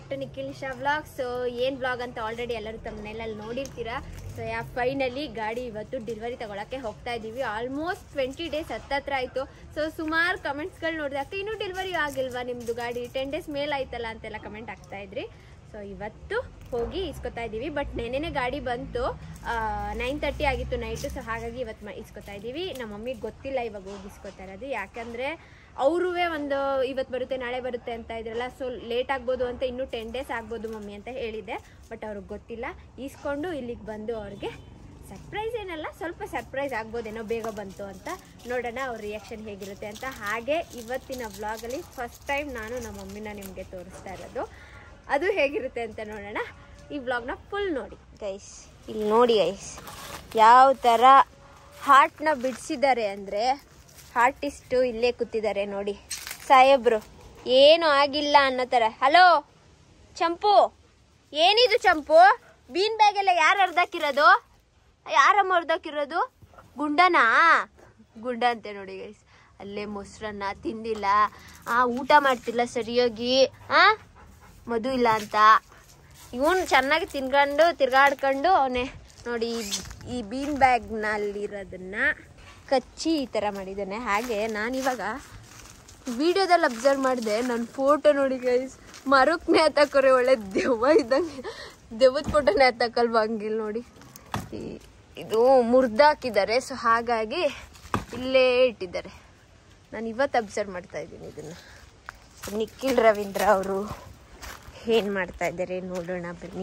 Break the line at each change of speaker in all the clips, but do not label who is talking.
To Nikhil Shah vlog so ಏನು vlog ಅಂತ already ಎಲ್ಲರೂ ತಮ್ಮನೇಲಲ್ಲಿ ನೋಡಿರ್ತೀರಾ ಸೊ ಯಾ ಫೈನಲಿ ಗಾಡಿ ಇವತ್ತು ಡೆಲಿವರಿ ತಗೊಳಕ್ಕೆ ಹೋಗ್ತಾ ಇದ್ದೀವಿ ಆಲ್ಮೋಸ್ಟ್ ಟ್ವೆಂಟಿ ಡೇಸ್ ಹತ್ತತ್ರ ಆಯಿತು ಸೊ ಸುಮಾರು ಕಮೆಂಟ್ಸ್ಗಳು ನೋಡಿದಾಗ ಇನ್ನೂ ಡೆಲಿವರಿ ಆಗಿಲ್ವಾ ನಿಮ್ಮದು ಗಾಡಿ ಟೆನ್ ಡೇಸ್ ಮೇಲೆ ಆಯ್ತಲ್ಲ ಅಂತೆಲ್ಲ ಕಮೆಂಟ್ ಆಗ್ತಾ ಇದ್ರಿ ಸೊ ಇವತ್ತು ಹೋಗಿ ಇಸ್ಕೊತಾ ಇದ್ದೀವಿ ಬಟ್ ನೆನೆನೆ ಗಾಡಿ ಬಂತು ನೈನ್ ತರ್ಟಿ ಆಗಿತ್ತು ನೈಟು ಸೊ ಹಾಗಾಗಿ ಇವತ್ತು ಮ ಇಸ್ಕೊತಾ ಇದ್ದೀವಿ ನಮ್ಮ ಮಮ್ಮಿಗೆ ಗೊತ್ತಿಲ್ಲ ಇವಾಗ ಹೋಗಿ ಇಸ್ಕೊತಾ ಇರೋದು ಯಾಕಂದರೆ ಅವ್ರೂ ಒಂದು ಇವತ್ತು ಬರುತ್ತೆ ನಾಳೆ ಬರುತ್ತೆ ಅಂತ ಇದ್ರಲ್ಲ ಸೊ ಲೇಟ್ ಆಗ್ಬೋದು ಅಂತ ಇನ್ನೂ ಟೆನ್ ಡೇಸ್ ಆಗ್ಬೋದು ಮಮ್ಮಿ ಅಂತ ಹೇಳಿದ್ದೆ ಬಟ್ ಅವ್ರಿಗೆ ಗೊತ್ತಿಲ್ಲ ಈಸ್ಕೊಂಡು ಇಲ್ಲಿಗೆ ಬಂದು ಅವ್ರಿಗೆ ಸರ್ಪ್ರೈಸ್ ಏನಲ್ಲ ಸ್ವಲ್ಪ ಸರ್ಪ್ರೈಸ್ ಆಗ್ಬೋದೇನೋ ಬೇಗ ಬಂತು ಅಂತ ನೋಡೋಣ ಅವ್ರ ರಿಯಾಕ್ಷನ್ ಹೇಗಿರುತ್ತೆ ಅಂತ ಹಾಗೆ ಇವತ್ತಿನ ವ್ಲಾಗಲ್ಲಿ ಫಸ್ಟ್ ಟೈಮ್ ನಾನು ನಮ್ಮ ಮಮ್ಮಿನ ನಿಮಗೆ ತೋರಿಸ್ತಾ ಇರೋದು ಅದು ಹೇಗಿರುತ್ತೆ ಅಂತ ನೋಡೋಣ ಈ ವ್ಲಾಗ್ನ ಫುಲ್ ನೋಡಿ ಗೈಸ್ ಇಲ್ಲಿ ನೋಡಿ ಗೈಸ್ ಯಾವ ಥರ ಹಾರ್ಟ್ನ ಬಿಡಿಸಿದ್ದಾರೆ ಅಂದರೆ ಆರ್ಟಿಸ್ಟು ಇಲ್ಲೇ ಕೂತಿದ್ದಾರೆ ನೋಡಿ ಸಾಹೇಬ್ರು ಏನು ಆಗಿಲ್ಲ ಅನ್ನೋ ಥರ ಹಲೋ ಚಂಪು ಏನಿದು ಚಂಪು ಬೀನ್ ಬ್ಯಾಗ್ ಎಲ್ಲ ಯಾರು ಅರ್ಧಾಕಿರೋದು ಯಾರಮ್ಮ ಅರ್ಧಾಕಿರೋದು ಗುಂಡನಾ ಗುಂಡ ಅಂತೆ ನೋಡಿ ಗೈಸ್ ಅಲ್ಲೇ ಮೊಸರನ್ನ ತಿಂದಿಲ್ಲ ಆ ಊಟ ಮಾಡ್ತಿಲ್ಲ ಸರಿಯಾಗಿ ಆ ಮಧು ಇಲ್ಲ ಅಂತ ಇವನು ಚೆನ್ನಾಗಿ ತಿನ್ಕೊಂಡು ತಿರ್ಗಾಡ್ಕೊಂಡು ಅವನೇ ನೋಡಿ ಈ- ಈ ಬೀನ್ ಬ್ಯಾಗ್ನಲ್ಲಿರೋದನ್ನ ಕಚ್ಚಿ ಈ ಥರ ಮಾಡಿದ್ದಾನೆ ಹಾಗೆ ನಾನಿವಾಗ ವಿಡಿಯೋದಲ್ಲಿ ಅಬ್ಸರ್ವ್ ಮಾಡಿದೆ ನನ್ನ ಫೋಟೋ ನೋಡಿ ಗೈಸ್ ಮರಕ್ಕೆ ಹತ್ತಕ್ಕೋರೆ ಒಳ್ಳೆ ದೆವ್ವ ಇದ್ದಂಗೆ ದೆವ್ವದ ಫೋಟೋನೇ ಹತ್ತಕ್ಕಲ್ವ ಹಂಗಿಲ್ಲ ನೋಡಿ ಈ- ಇದು ಮುರ್ದಾಕಿದ್ದಾರೆ ಸೊ ಹಾಗಾಗಿ ಇಲ್ಲೇ ಇಟ್ಟಿದ್ದಾರೆ ನಾನು ಇವತ್ತು ಅಬ್ಸರ್ವ್ ಮಾಡ್ತಾ ಇದ್ದೀನಿ ಇದನ್ನು ನಿಖಿಲ್ ರವೀಂದ್ರ ಅವರು ಏನು ಮಾಡ್ತಾ ಇದ್ದಾರೆ ನೋಡೋಣ ಬನ್ನಿ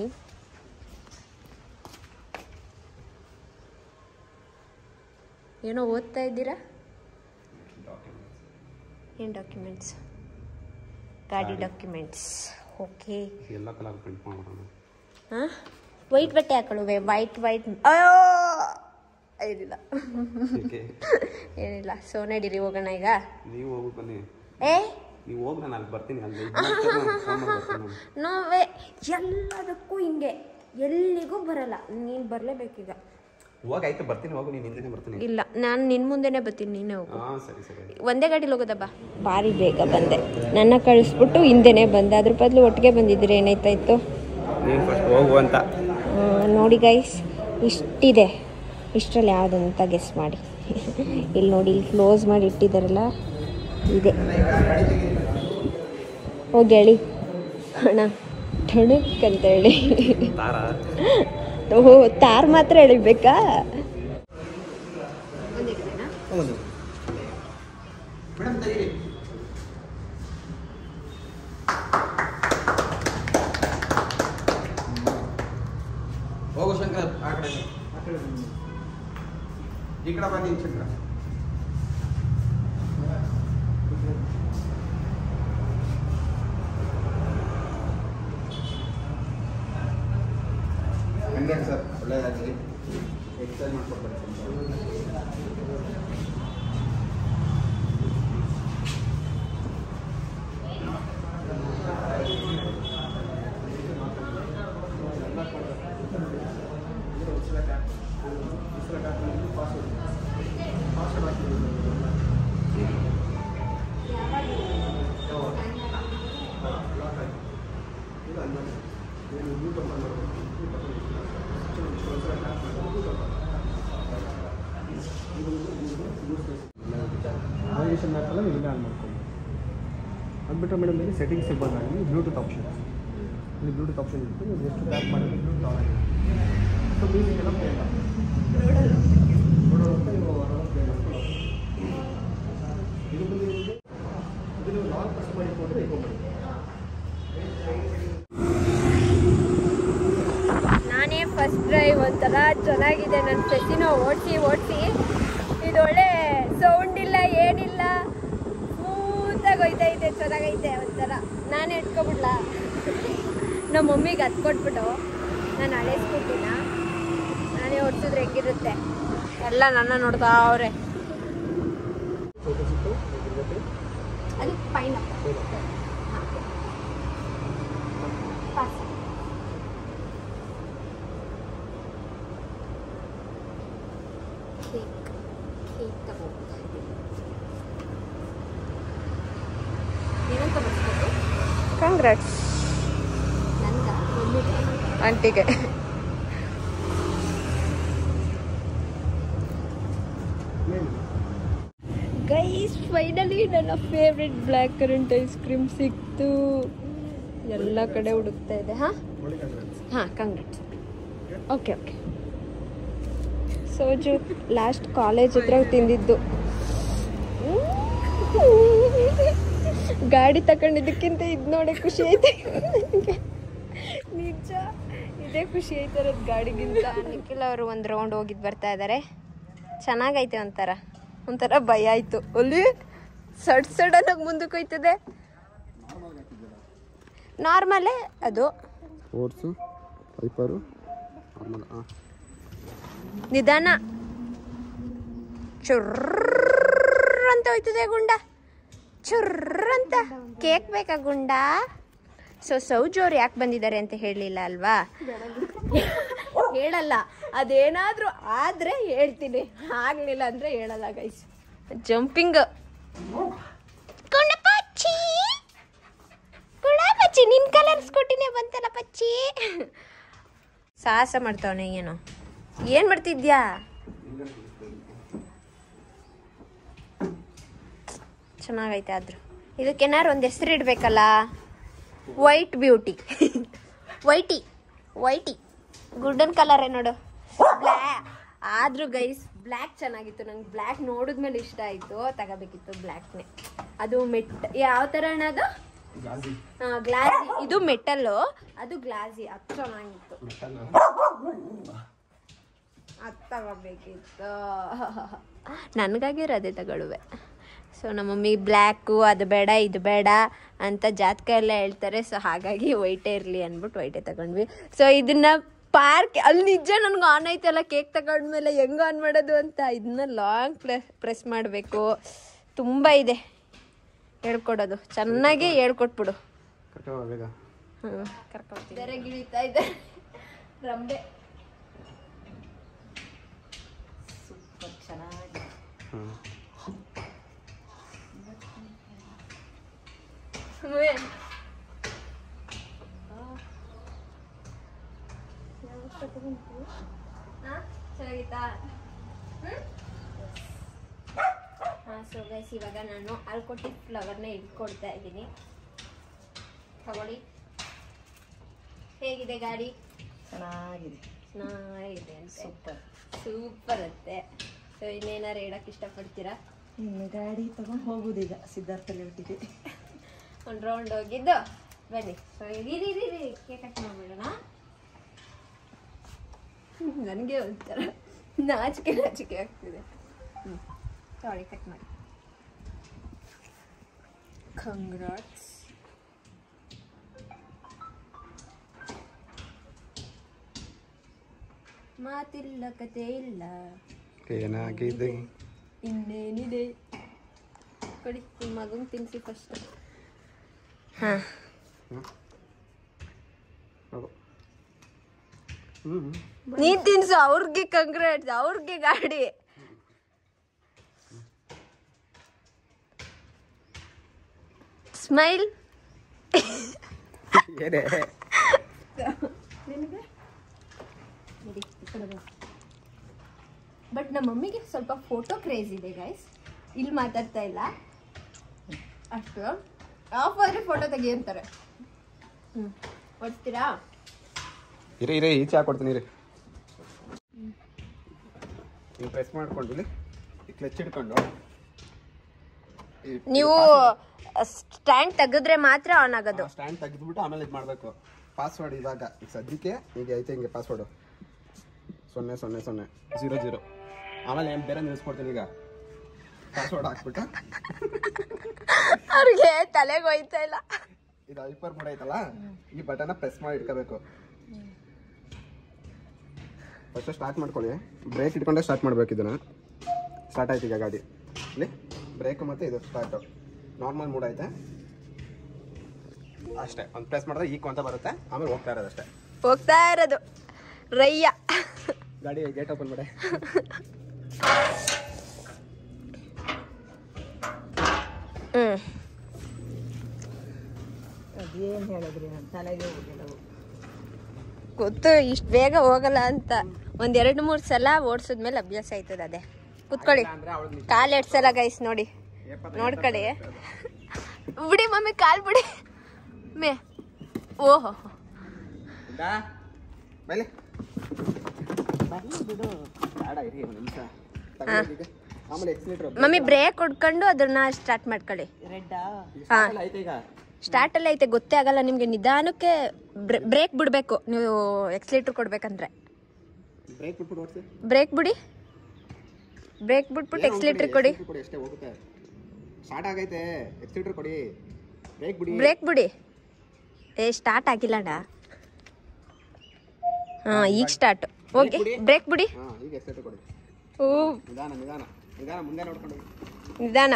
ಏನೋ ಓದ್ತಾ ಇದ್ದೀರಾ ಏನು ಡಾಕ್ಯುಮೆಂಟ್ಸ್ ಗಾಡಿ ಡಾಕ್ಯುಮೆಂಟ್ಸ್ ಓಕೆ
ಎಲ್ಲ ಕಲರ್ ಪ್ರಿಂಟ್ ಮಾಡೋಣ
ಹಾಂ ವೈಟ್ ಬಟ್ಟೆ ಹಾಕೊಳ್ಳುವೆ ವೈಟ್ ವೈಟ್ ಏನಿಲ್ಲ
ಏಕೆ
ಏನಿಲ್ಲ ಸೊ ನಡೀರಿ ಹೋಗೋಣ ಈಗ
ನೀವು ಹೋಗಿ ಬನ್ನಿ
ಏ
ನೀವು ಹೋಗಿ ನಾನು ಅಲ್ಲಿ ಬರ್ತೀನಿ ಅಲ್ಲಿ ಇದ್ ಮಾಡ್ತಾರೆ, ನಾನು phone ಮಾಡಿ ಬರ್ತೀನಿ ನಾನು.
ನೋವೇ ಎಲ್ಲದಕ್ಕೂ ಹಿಂಗೆ ಎಲ್ಲಿಗೂ ಬರಲ್ಲ ನೀನು ಬರಲೇಬೇಕೀಗ
ಹೋಗಿ ಆಯ್ತು ಬರ್ತೀನಿ ಹೋಗು ನೀನು ಹಿಂದೆನೇ ಬರ್ತೀನಿ
ಇಲ್ಲ ನಾನು ನಿನ್ನ ಮುಂದೆನೇ ಬರ್ತೀನಿ ನೀನೇ ಹೋಗು
ಹಾಂ ಸರಿ ಸರಿ
ಒಂದೇ ಗಾಡಿಲಿ ಹೋಗೋದಬ್ಬ ಭಾರಿ ಬೇಗ ಬಂದೆ ನನ್ನ ಕಳಿಸ್ಬಿಟ್ಟು ಹಿಂದೆನೇ ಬಂದೆ ಅದ್ರ ಬದಲು ಒಟ್ಟಿಗೆ ಬಂದಿದ್ರೆ ಏನಾಯ್ತಾ ಇತ್ತು
ನೀನು ಫಸ್ಟ್ ಹೋಗು ಅಂತ
ಆ, ನೋಡಿ ಗೈಸ್ ಇಷ್ಟಿದೆ ಇಷ್ಟರಲ್ಲಿ ಯಾವುದಂತ ಗೆಸ್ ಮಾಡಿ ಇಲ್ಲಿ ನೋಡಿ ಇಲ್ಲಿ ಕ್ಲೋಸ್ ಮಾಡಿ ಇಟ್ಟಿದ್ದಾರಲ್ಲ ಇದೆ ಹೋಗಿ ಹೇಳಿ ಅಣ್ಣ ಟಣಕ್ ಅಂತ ಹೇಳಿ
ತಾರ
ಓಹೋ ತಾರ್ ಮಾತ್ರ ಎಳಿಬೇಕಾ
ಹೌದು ಹೋಗು ಶಂಕರ್ ಆ ಕಡೆ ಈ ಕಡೆ ಬನ್ನಿ ಶಂಕರ ಹಂಗೆ ಸರ್ ಒಳ್ಳೆಯದಾಗಲಿ ಎಕ್ಸೈಸ್ ಮಾಡ್ಕೊಡ್ಬೇಕು
ನಾವಿಗೇಷನ್ ಮ್ಯಾಪಲ್ಲ ನೀವು ಇಲ್ಲೇ ಆನ್ ಮಾಡ್ಕೊಂಡು ಅದು ಬಿಟ್ಟರೆ ಮೇಡಮ್ ಇಲ್ಲಿ ಸೆಟ್ಟಿಂಗ್ಸ್ ಇರ್ಬೋದು ಇಲ್ಲಿ ಬ್ಲೂಟೂತ್ ಆಪ್ಷನ್ ಇಲ್ಲಿ ಬ್ಲೂಟೂತ್ ಆಪ್ಷನ್ ಇರುತ್ತೆ ನೀವು ಎಷ್ಟು ಟ್ಯಾಪ್ ಮಾಡಿದ್ರೆ ಬ್ಲೂಟೂತ್ ಆನ್ ಆಗಿದೆ ಸೊ ಮ್ಯೂಸಿಕ್ ಎಲ್ಲ ಪ್ಲೇ ನೋಡೋದಂತ ನೀವು ಆರಾಮಾಗಿ ಪ್ಲೇ ಮಾಡ್ಕೊಂಡು ಇದು ಬಂದು ನಿಮಗೆ ಇದು ನೀವು ನಾನ್ ಪ್ರೆಸ್ ಮಾಡಿಕೊಂಡ್ರೆ ಇಟ್ಕೊಂಡ್ಬಿಡಿ
ನಾನೇ ಫಸ್ಟ್ ಡ್ರೈವ್ ಒಂಥರ ಚೆನ್ನಾಗಿದೆ ನನ್ನ ಸೆಸಿನ ಓಡಿಸಿ ಓಡಿಸಿ ಇದು ಒಳ್ಳೆ ಸೌಂಡ್ ಇಲ್ಲ ಏನಿಲ್ಲ ಸ್ಮೂತಾಗಿ ಹೋಯ್ತಾ ಇದೆ ಚೆನ್ನಾಗೈತೆ ಒಂಥರ ನಾನೇ ಇಟ್ಕೊಬಿಡ್ಲಾ ನಮ್ಮ ಮಮ್ಮಿಗೆ ಹತ್ತು ಕೊಟ್ಬಿಟ್ಟು ನಾನು ಹಳೆ ಸ್ಕೂಟಿನ ನಾನೇ ಓಡಿಸಿದ್ರೆ ಹೆಂಗಿರುತ್ತೆ ಎಲ್ಲ ನನ್ನ ನೋಡ್ತಾ ಅವ್ರೆ
ಫೋಟೋಸ್ ಇತ್ತು ಇದ್ರ ಜೊತೆ
ಅದು ಪೈನ ಪಾಸ್ ಕೇಕ್ ಕೇಕ್ ತಗೋ ಏನಂತ ಬರ್ಸ್ಬೇಕು ಕಂಗ್ರಾಟ್ಸ್ ಆಂಟಿಗೆ ಗೈಸ್ ಫೈನಲಿ ನನ್ನ favourite black currant ice cream ಸಿಕ್ತು ಎಲ್ಲ ಕಡೆ ಹುಡುಕ್ತಾ ಇದೆ ಹಾ ಹಾಂ congrats okay okay soju last college ಹತ್ರ ತಿಂದಿದ್ದು ಗಾಡಿ ತಗೊಂಡಿದ್ದಕ್ಕಿಂತ ಇದು ನೋಡಿ ಖುಷಿ ಐತೆ ನಿಜ ಇದೇ ಖುಷಿ ಐತಿರೋದು ಗಾಡಿಗಿಂತ ನಿಖಿಲ್ ಅವರು ಒಂದು ರೌಂಡ್ ಹೋಗಿದ್ದು ಬರ್ತಾ ಇದ್ದಾರೆ ಚೆನ್ನಾಗೈತೆ ಒಂಥರ ಒಂಥರ ಭಯ ಆಯ್ತು ಅಲ್ಲಿ ಸಡ್ ಸಡನ್ ಆಗಿ ಮುಂದಕ್ಕೆ ಹೋಯ್ತದೆ ನಾರ್ಮಲೇ ಅದು
ಓಟ್ಸು ಪೈಪರು ನಾರ್ಮಲ್ ಹಾಂ
ನಿಧಾನ ಚುರ್ರ್ ಅಂತ ಹೋಯ್ತದೆ ಗುಂಡ ಚುರ್ರ್ ಅಂತ ಕೇಕ್ ಬೇಕಾ ಗುಂಡ ಸೊ ಸೌಜು ಅವ್ರು ಯಾಕೆ ಬಂದಿದ್ದಾರೆ ಅಂತ ಹೇಳಲಿಲ್ಲ ಅಲ್ವಾ ಹೇಳಲ್ಲ ಅದೇನಾದ್ರೂ ಆದ್ರೆ ಹೇಳ್ತೀನಿ ಆಗ್ಲಿಲ್ಲ ಅಂದ್ರೆ ಹೇಳಲ್ಲ ಗೈಸ್ ಜಂಪಿಂಗ್ ಗುಂಡ ಪಚ್ಚಿ ಗುಂಡ ಪಚ್ಚಿ ನಿನ್ ಕಲರ್ಸ್ ಕೊಟ್ಟಿನೇ ಬಂತಲ್ಲ ಪಚ್ಚಿ ಸಾಹಸ ಮಾಡ್ತಾವನೆ ಏನೋ ಏನ್ ಮಾಡ್ತಿದ್ಯಾ ಚೆನ್ನಾಗೈತೆ ಆದ್ರೂ ಇದಕ್ಕೇನಾರು ಒಂದು ಹೆಸರು ಇಡ್ಬೇಕಲ್ಲ ವೈಟ್ ಬ್ಯೂಟಿ ವೈಟಿ ವೈಟಿ ಗುಡ್ಡನ್ ಕಲರೇ ನೋಡು ಬ್ಲ್ಯಾ ಆದ್ರೂ ಗೈಸ್ ಬ್ಲ್ಯಾಕ್ ಚೆನ್ನಾಗಿತ್ತು ನಂಗೆ ಬ್ಲ್ಯಾಕ್ ನೋಡಿದ್ಮೇಲೆ ಇಷ್ಟ ಆಯ್ತು ತಗೋಬೇಕಿತ್ತು ಬ್ಲ್ಯಾಕ್ನೇ ಅದು ಮೆಟ್ ಯಾವ ಥರ ಅದು ಗ್ಲಾಸಿ ಇದು ಮೆಟಲ್ಲು ಅದು ಗ್ಲಾಸಿ ಅದು ಚೆನ್ನಾಗಿತ್ತು ಅದು ತಗೋಬೇಕಿತ್ತು ನನಗಾಗಿರೋ ಅದೇ ತಗೊಳ್ಳುವೆ ಸೊ ನಮ್ಮ ಮಮ್ಮಿ ಬ್ಲ್ಯಾಕು ಅದು ಬೇಡ ಇದು ಬೇಡ ಅಂತ ಜಾತಕ ಎಲ್ಲ ಹೇಳ್ತಾರೆ ಸೊ ಹಾಗಾಗಿ ವೈಟೇ ಇರಲಿ ಅಂದ್ಬಿಟ್ಟು ವೈಟೇ ತಗೊಂಡ್ವಿ ಸೊ ಇದನ್ನ ಪಾರ್ಕ್ ಅಲ್ಲಿ ನಿಜ ನನಗೆ ಆನ್ ಆಯ್ತಲ್ಲ ಕೇಕ್ ತಗೊಂಡ್ಮೇಲೆ ಹೆಂಗೆ ಆನ್ ಮಾಡೋದು ಅಂತ ಇದನ್ನ ಲಾಂಗ್ ಪ್ರೆಸ್ ಪ್ರೆಸ್ ಮಾಡಬೇಕು ತುಂಬ ಇದೆ ಹೇಳ್ಕೊಡೋದು ಚೆನ್ನಾಗಿ ಹೇಳ್ಕೊಟ್ಬಿಡು
ಕಟ್ಟೋ ಬೇಗ
ಕರ್ಕೊಡ್ತೀನಿ ಗಿಳಿತಾ ಇದೆ ರಂಬೆ ಸೂಪರ್ ಚೆನ್ನಾಗಿದೆ
ಹಾಂ
ಚೆನ್ನಾಗಿತ್ತಾ ಹಾಂ ಸೊ ಗೈಸ್ ಇವಾಗ ನಾನು ಅಲ್ಲಿ ಕೊಟ್ಟಿದ್ದ ಫ್ಲವರ್ನ ಇಟ್ಕೊಡ್ತಾ ಇದ್ದೀನಿ ತಗೊಳ್ಳಿ ಹೇಗಿದೆ ಗಾಡಿ
ಚೆನ್ನಾಗಿದೆ
ಚೆನ್ನಾಗಿದೆ ಅಂತ
ಸೂಪರ್
ಸೂಪರ್ ಅಂತೆ ಸೊ ಇನ್ನೇನಾರು ಹೇಳಕ್ ಇಷ್ಟಪಡ್ತೀರಾ
ಇನ್ನು ಗಾಡಿ ತಗೊಂಡು ಹೋಗುದೀಗ ಸಿದ್ಧಾರ್ಥ ಲೇಔಟಿಗೆ
ಒಂದು ರೌಂಡ್ ಹೋಗಿದ್ದು ಬನ್ನಿ ಸೊ ಇರಿ ಇರಿ ಇರಿ ಕೇಕ್ ಕಟ್ ಮಾಡ್ಬಿಡೋಣ ನನಗೆ ಒಂಥರ ನಾಚಿಕೆ ನಾಚಿಕೆ ಆಗ್ತಿದೆ ಹ್ಞೂ ಸಾರಿ ಕಟ್ ಮಾಡಿ ಕಂಗ್ರಾಟ್ಸ್ ಮಾತಿಲ್ಲ ಕತೆ ಇಲ್ಲ
ಏನಾಗಿದೆ
ಇನ್ನೇನಿದೆ ಕೊಡಿ ನಿಮ್ಮ ಮಗಂಗೆ ತಿನ್ಸಿ ಫಸ್ಟ್ ಹಾಂ
ಹೌದು ಹ್ಞೂ
ನೀನ್ ತಿನ್ಸು ಅವ್ರಿಗೆ ಕಂಗ್ರಾಟ್ಸ್ ಅವ್ರಿಗೆ ಗಾಡಿ ಸ್ಮೈಲ್
ಏನೇ
ಬಟ್ ನಮ್ಮ ಮಮ್ಮಿಗೆ ಸ್ವಲ್ಪ ಫೋಟೋ ಕ್ರೇಜ್ ಇದೆ ಗೈಸ್ ಇಲ್ಲಿ ಮಾತಾಡ್ತಾ ಇಲ್ಲ ಅಷ್ಟು ಆಫ್ ಆದ್ರೆ ಫೋಟೋ ತೆಗಿ ಅಂತಾರೆ ಹ್ಞೂ ಕೊಡ್ತೀರಾ
ಇರಿ ಇರಿ ಈಚೆ ಹಾಕೊಡ್ತೀನಿ ಇರಿ ನೀವು ಪ್ರೆಸ್ ಮಾಡ್ಕೊಂಡು ಇಲ್ಲಿ ಈ ಕ್ಲಚ್ ಹಿಡ್ಕೊಂಡು
ನೀವು ಸ್ಟ್ಯಾಂಡ್ ತೆಗೆದ್ರೆ ಮಾತ್ರ ಆನ್ ಆಗೋದು
ಸ್ಟ್ಯಾಂಡ್ ತೆಗೆದ್ಬಿಟ್ಟು ಆಮೇಲೆ ಇದು ಮಾಡಬೇಕು ಪಾಸ್ವರ್ಡ್ ಇವಾಗ ಈಗ ಸದ್ಯಕ್ಕೆ ಈಗ ಐತೆ ಹಿಂಗೆ ಪಾಸ್ವರ್ಡು ಸೊನ್ನೆ ಸೊನ್ನೆ ಸೊನ್ನೆ ಜೀರೋ ಜೀರೋ ಆಮೇಲೆ ಏನು ಬೇರೆ ನಿಲ್ಲಿಸ್ಕೊಡ್ತೀನಿ ಈಗ ಪಾಸ್ವರ್ಡ್ ಹಾಕ್ಬಿಟ್ಟು
ಅವ್ರಿಗೆ ತಲೆಗೆ ಹೋಯ್ತಾ ಇಲ್ಲ
ಇದು ಹೈಪರ್ ಮೋಡ್ ಐತಲ್ಲ ಈ ಬಟನ್ನ ಪ್ರೆಸ್ ಮಾಡಿ ಇಟ್ಕೋಬೇಕು ಫಸ್ಟ್ ಸ್ಟಾರ್ಟ್ ಮಾಡ್ಕೊಳ್ಳಿ ಬ್ರೇಕ್ ಇಟ್ಕೊಂಡೆ ಸ್ಟಾರ್ಟ್ ಮಾಡ್ಬೇಕು ಇದನ್ನ ಸ್ಟಾರ್ಟ್ ಆಯ್ತು ಈಗ ಗಾಡಿ ಇಲ್ಲಿ ಬ್ರೇಕ್ ಮತ್ತೆ ಇದು ಸ್ಟಾರ್ಟು ನಾರ್ಮಲ್ ಮೂಡ್ ಐತೆ ಅಷ್ಟೇ ಒಂದು ಪ್ರೆಸ್ ಮಾಡಿದ್ರೆ ಈಕ್ ಅಂತ ಬರುತ್ತೆ ಆಮೇಲೆ ಹೋಗ್ತಾ ಇರೋದು ಅಷ್ಟೇ
ಹೋಗ್ತಾ ಇರೋದು ರಯ್ಯ
ಗಾಡಿ ಗೇಟ್ ಓಪನ್ ಮಾಡಿ
ಹ್ಮ್
ಅದೇನು ಹೇಳಿದ್ರಿ ನನ್ನ ತಲೆಗೆ ಹೋಗಿಲ್ಲ
ಗೊತ್ತು ಇಷ್ಟು ಬೇಗ ಹೋಗಲ್ಲ ಅಂತ ಒಂದ್ ಎರಡು ಮೂರು ಸಲ ಓಡಿಸಿದ್ಮೇಲೆ ಅಭ್ಯಾಸ ಆಯ್ತದ ಅದೇ ಕುತ್ಕೊಳ್ಳಿ
ಅಂದ್ರೆ ಅವಳಿಗೆ
ಕಾಲ್ ಎಡ್ಸಲ್ಲ ಗೈಸ್ ನೋಡಿ ನೋಡ್ಕೊಳ್ಳಿ ಬಿಡಿ ಮಮ್ಮಿ ಕಾಲ್ ಬಿಡಿ ಮೇ ಓಹೋ
ಬೈಲೆ
ಬಿಡು
ಬೇಡ ಇರಿ ಒಂದು ನಿಮಿಷ ತಗೊಂಡು ಈಗ. ಆಮೇಲೆ ಎಕ್ಸಿಲೇಟರ್
ಮಮ್ಮಿ ಬ್ರೇಕ್ ಹೊಡ್ಕೊಂಡು ಅದನ್ನ ಸ್ಟಾರ್ಟ್ ಮಾಡ್ಕೊಳ್ಳಿ
ರೆಡ್ಡಾ
ಹಾ
ಆಯ್ತು ಈಗ
ಸ್ಟಾರ್ಟ್ ಅಲ್ಲಿ ಐತೆ ಗೊತ್ತೇ ಆಗಲ್ಲ ನಿಮ್ಗೆ ನಿಧಾನಕ್ಕೆ ಬ್ರೇಕ್ ಬಿಡ್ಬೇಕು ನೀವು ಎಕ್ಸ್ಲೇಟರ್ ಕೊಡ್ಬೇಕಂದ್ರೆ
ಬ್ರೇಕ್ ಬಿಟ್ಬಿಟ್ಟು ಓಡಿಸಿ
ಬ್ರೇಕ್ ಬಿಡಿ ಬ್ರೇಕ್ ಬಿಟ್ಬಿಟ್ಟು ಎಕ್ಸ್ಲೇಟರ್ ಕೊಡಿ
ಕೊಡಿ ಅಷ್ಟೇ ಹೋಗುತ್ತೆ ಸ್ಟಾರ್ಟ್ ಆಗೈತೆ ಎಕ್ಸಿಲೇಟರ್ ಕೊಡಿ ಬ್ರೇಕ್ ಬಿಡಿ
ಬ್ರೇಕ್ ಬಿಡಿ ಏ ಸ್ಟಾರ್ಟ್ ಆಗಿಲ್ಲಣ್ಣ ಹಾ ಈಗ ಸ್ಟಾರ್ಟ್ ಓಕೆ ಬ್ರೇಕ್ ಬಿಡಿ
ಹಾ ಈಗ ಎಕ್ಸಿಲೇಟರ್ ಕೊಡಿ
ಓ
ನಿಧಾನ ನಿಧಾನ ನಿಧಾನ ಮುಂದೆ ನೋಡ್ಕೊಂಡು ಹೋಗಿ.
ನಿಧಾನ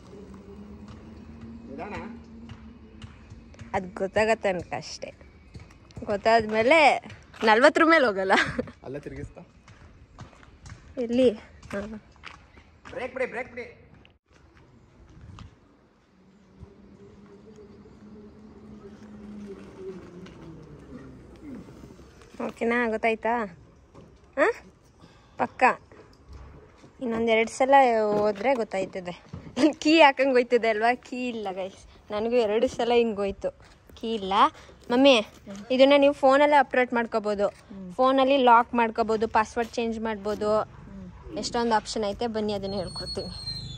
ನಿಧಾನ
ಅದು ಗೊತ್ತಾಗತ್ತೆ ಅನ್ಕ ಅಷ್ಟೇ ಗೊತ್ತಾದ್ಮೇಲೆ ನಲ್ವತ್ತರ ಮೇಲೆ ಹೋಗಲ್ಲ
ಅಲ್ಲ ತಿರುಗಿಸ್ತಾ
ಎಲ್ಲಿ ಹಾಂ
ಬ್ರೇಕ್ ಬಿಡಿ ಬ್ರೇಕ್ ಬಿಡಿ
ಓಕೆನಾ ಗೊತ್ತಾಯ್ತಾ ಹಾಂ ಪಕ್ಕ ಇನ್ನೊಂದೆರಡು ಸಲ ಹೋದ್ರೆ ಗೊತ್ತಾಯ್ತದೆ ಕೀ ಹಾಕಂಗೆ ಹೋಯ್ತದೆ ಅಲ್ವಾ ಕೀ ಇಲ್ಲ ಗೈಸ್ ನನಗೂ ಎರಡು ಸಲ ಹಿಂಗೆ ಹೋಯ್ತು ಕೀ ಇಲ್ಲ ಮಮ್ಮಿ ಇದನ್ನ ನೀವು ಫೋನಲ್ಲೇ ಅಪ್ಡೇಟ್ ಮಾಡ್ಕೋಬೋದು ಫೋನಲ್ಲಿ ಲಾಕ್ ಮಾಡ್ಕೋಬೋದು ಪಾಸ್ವರ್ಡ್ ಚೇಂಜ್ ಮಾಡ್ಬೋದು ಎಷ್ಟೊಂದು ಆಪ್ಷನ್ ಐತೆ ಬನ್ನಿ ಅದನ್ನ ಹೇಳ್ಕೊಡ್ತೀನಿ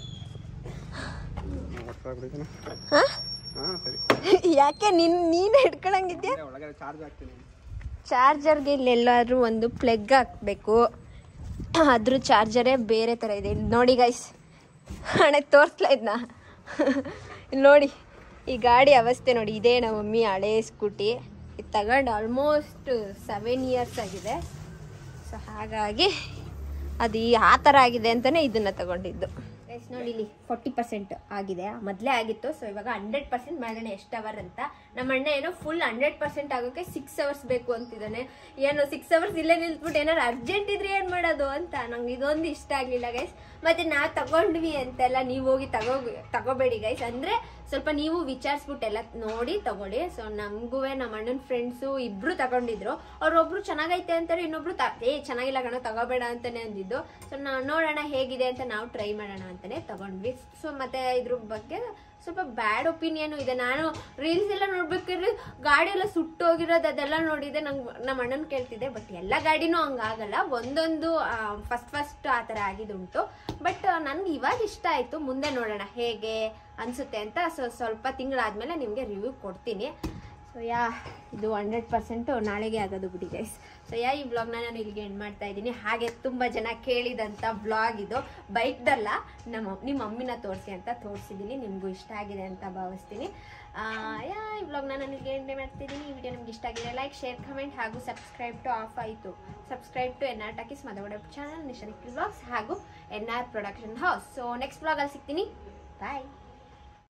ಹಾಂ
ಹಾ ಸರಿ
ಯಾಕೆ ನಿನ್ ನೀನು ಹಿಡ್ಕೊಳಂಗಿದ್ಯಾ
ಅದೇ ಒಳಗಡೆ ಚಾರ್ಜ್ ಹಾಕ್ತೀನಿ
ಚಾರ್ಜರ್ಗೆ ಇಲ್ಲೆಲ್ಲಾದ್ರೂ ಒಂದು ಪ್ಲಗ್ ಹಾಕಬೇಕು ಅದ್ರ ಚಾರ್ಜರೇ ಬೇರೆ ಥರ ಇದೆ ಇಲ್ಲಿ ನೋಡಿ ಗೈಸ್ ಹಣೆ ತೋರಿಸ್ಲಾ ಇದನ್ನ ಇಲ್ಲಿ ನೋಡಿ ಈ ಗಾಡಿ ಅವಸ್ಥೆ ನೋಡಿ ಇದೇ ನಮ್ಮ ಮಮ್ಮಿ ಹಳೇ ಸ್ಕೂಟಿ ಇದು ತಗೊಂಡು ಆಲ್ಮೋಸ್ಟ್ ಸೆವೆನ್ ಇಯರ್ಸ್ ಆಗಿದೆ ಸೊ ಹಾಗಾಗಿ ಅದು ಈ ಆ ಥರ ಆಗಿದೆ ಅಂತಲೇ ಇದನ್ನು ತಗೊಂಡಿದ್ದು ಗೈಸ್ ನೋಡಿ ಇಲ್ಲಿ ಫಾರ್ಟಿ ಪರ್ಸೆಂಟ್ ಆಗಿದೆ ಮೊದಲೇ ಆಗಿತ್ತು ಸೊ ಇವಾಗ ಹಂಡ್ರೆಡ್ ಪರ್ಸೆಂಟ್ ಮಾಡೋಣ ಎಷ್ಟು ಅವರ್ ಅಂತ ನಮ್ಮ ಅಣ್ಣ ಏನೋ ಫುಲ್ ಹಂಡ್ರೆಡ್ ಪರ್ಸೆಂಟ್ ಆಗೋಕೆ ಸಿಕ್ಸ್ ಅವರ್ಸ್ ಬೇಕು ಅಂತಿದ್ದಾನೆ ಏನು ಸಿಕ್ಸ್ ಅವರ್ಸ್ ಇಲ್ಲೇ ನಿಲ್ತ್ಬಿಟ್ಟು ಏನಾರು ಅರ್ಜೆಂಟ್ ಇದ್ರೆ ಏನು ಮಾಡೋದು ಅಂತ ನಂಗೆ ಇದೊಂದು ಇಷ್ಟ ಆಗಲಿಲ್ಲ ಗೈಸ್ ಮತ್ತೆ ನಾವು ತಗೊಂಡ್ವಿ ಅಂತೆಲ್ಲ ನೀವು ಹೋಗಿ ತಗೋ ತಗೋಬೇಡಿ ಗೈಸ್ ಅಂದರೆ ಸ್ವಲ್ಪ ನೀವು ವಿಚಾರಿಸ್ಬಿಟ್ಟು ಎಲ್ಲ ನೋಡಿ ತಗೊಳ್ಳಿ ಸೊ ನಮಗೂ ನಮ್ಮ ಅಣ್ಣನ ಫ್ರೆಂಡ್ಸು ಇಬ್ರು ತಗೊಂಡಿದ್ರು ಅವ್ರೊಬ್ರು ಚೆನ್ನಾಗೈತೆ ಅಂತಾರೆ ಇನ್ನೊಬ್ರು ತ ಏ ಚೆನ್ನಾಗಿಲ್ಲ ಕಣ ತಗೋಬೇಡ ಅಂತಾನೆ ಅಂದಿದ್ದು ಸೊ ನಾವು ನೋಡೋಣ ಹೇಗಿದೆ ಅಂತ ನಾವು ಟ್ರೈ ಮಾಡೋಣ ಅಂತಾನೆ ತಗೊಂಡ್ವಿ ಸೊ ಮತ್ತೆ ಇದ್ರ ಬಗ್ಗೆ ಸ್ವಲ್ಪ ಬ್ಯಾಡ್ ಒಪಿನಿಯನ್ ಇದೆ ನಾನು ರೀಲ್ಸ್ ಎಲ್ಲ ನೋಡ್ಬೇಕಾದ್ರೆ ಗಾಡಿ ಎಲ್ಲ ಸುಟ್ಟೋಗಿರೋದು ಅದೆಲ್ಲ ನೋಡಿದೆ ನಂಗೆ ನಮ್ಮ ಅಣ್ಣನ ಕೇಳ್ತಿದ್ದೆ ಬಟ್ ಎಲ್ಲ ಗಾಡಿನೂ ಹಂಗಾಗಲ್ಲ ಒಂದೊಂದು ಫಸ್ಟ್ ಫಸ್ಟ್ ಆ ಥರ ಆಗಿದುಂಟು ಬಟ್ ನನ್ಗೆ ಇವಾಗ ಇಷ್ಟ ಆಯಿತು ಮುಂದೆ ನೋಡೋಣ ಹೇಗೆ ಅನಿಸುತ್ತೆ ಅಂತ ಸೊ ಸ್ವಲ್ಪ ತಿಂಗಳಾದ್ಮೇಲೆ ನಿಮಗೆ ರಿವ್ಯೂ ಕೊಡ್ತೀನಿ ಸೊ ಯಾ ಇದು ಹಂಡ್ರೆಡ್ ಪರ್ಸೆಂಟು ನಾಳೆಗೆ ಆಗೋದು ಬಿಡಿ ಗೈಸ್ ಸೊ ಯಾ ಈ ವ್ಲಾಗ್ನ ನಾನು ಇಲ್ಲಿಗೆ ಎಂಡ್ ಮಾಡ್ತಾ ಇದ್ದೀನಿ ಹಾಗೆ ತುಂಬ ಜನ ಕೇಳಿದಂಥ ವ್ಲಾಗ್ ಇದು ಬೈಕ್ದಲ್ಲ ನಮ್ಮ ನಿಮ್ಮ ಮಮ್ಮಿನ ತೋರಿಸಿ ಅಂತ ತೋರಿಸಿದ್ದೀನಿ ನಿಮಗೂ ಇಷ್ಟ ಆಗಿದೆ ಅಂತ ಭಾವಿಸ್ತೀನಿ ಆ, ಯಾ ಈ ವ್ಲಾಗ್ನ ನಾನು ಇಲ್ಲಿಗೆ ಎಂಡ್ ಮಾಡ್ತಿದ್ದೀನಿ ಈ ವಿಡಿಯೋ ನಿಮ್ಗೆ ಇಷ್ಟ ಆಗಿದೆ ಲೈಕ್ ಶೇರ್ ಕಮೆಂಟ್ ಹಾಗೂ ಸಬ್ಸ್ಕ್ರೈಬ್ ಟು ಆಫ್ ಆಯಿತು subscribe to N R talkies ಮದವಡ ಚಾನಲ್ ನಿಶನಿಕ್ ವ್ಲಾಗ್ಸ್ ಹಾಗೂ N R production house so next ವ್ಲಾಗಲ್ಲಿ ಸಿಗ್ತೀನಿ ಬಾಯ್